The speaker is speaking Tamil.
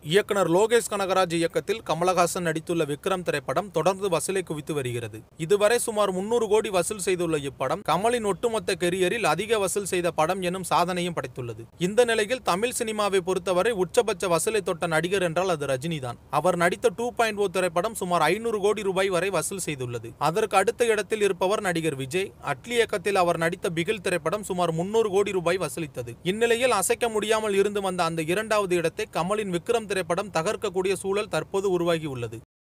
இயக்குனர் லோகேஷ் கனகராஜ் இயக்கத்தில் கமலஹாசன் நடித்துள்ள விக்ரம் திரைப்படம் தொடர்ந்து வசூலை குவித்து வருகிறது இதுவரை சுமார் முன்னூறு கோடி வசூல் செய்துள்ள இப்படம் கமலின் ஒட்டுமொத்த கெரியரில் அதிக வசூல் செய்த படம் எனும் சாதனையும் படைத்துள்ளது இந்த நிலையில் தமிழ் சினிமாவை பொறுத்தவரை உச்சபட்ச வசூலை தொட்ட நடிகர் என்றால் அது ரஜினி தான் அவர் நடித்த டூ பாயிண்ட் ஓ திரைப்படம் சுமார் ஐநூறு கோடி ரூபாய் வரை வசூல் செய்துள்ளது அதற்கு அடுத்த இடத்தில் இருப்பவர் நடிகர் விஜய் அட்லி இயக்கத்தில் அவர் நடித்த பிகில் திரைப்படம் சுமார் முன்னூறு கோடி ரூபாய் வசூலித்தது இந்நிலையில் அசைக்க முடியாமல் இருந்து வந்த அந்த இரண்டாவது இடத்தை கமலின் விக்ரம் திரைப்படம் தகர்க்கக்கூடிய சூழல் தற்போது உருவாகி உள்ளது